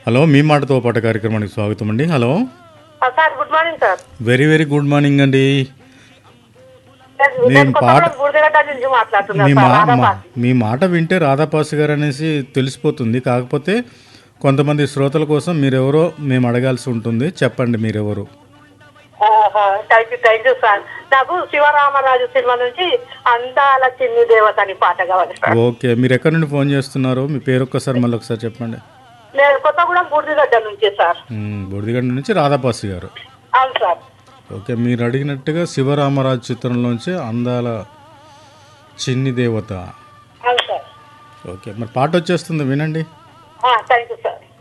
Hello మీ మాటతో పాటు కార్యక్రమానికి స్వాగతం అండి హలో ఆ, sir good morning sir very very good morning అండి నేను- నేను నేను పాట- కొత్తగూడెం బూడిదగడ్డ నుంచి మాట్లాడుతున్నాను మీ సార్ మా రాధా మా- పాస్. మీ మాట వింటే రాధాపాస్ గారు అనేసి తెలిసిపోతుంది కాకపోతే కొంతమంది శ్రోతల కోసం మీరెవరో మేము అడగాల్సి ఉంటుంది చెప్పండి మీరెవరు ఆహా, thank you thank you sir నాకు శివరామరాజు సినిమా నుంచి అందాల చిన్ని దేవత అని పాట కావాలి సార్ ఓకే మీరు ఎక్కడి నుండి ఫోన్ చేస్తున్నారు మీ పేరు ఒక్కసారి మళ్ళీ ఒకసారి చెప్పండి నేను కొత్తగూడెం బూడిదగడ్డ నుంచి సార్ మ్, బొడిదిగండ నుంచి రాధాపాస్ గారు అవును సార్ ఓకే మీరు అడిగినట్టుగా శివరామరాజు చిత్రంలోంచి అందాల చిన్ని దేవత అవును సార్ ఓకే మరి పాట వచ్చేస్తుంది వినండి థ్యాంక్ యూ సార్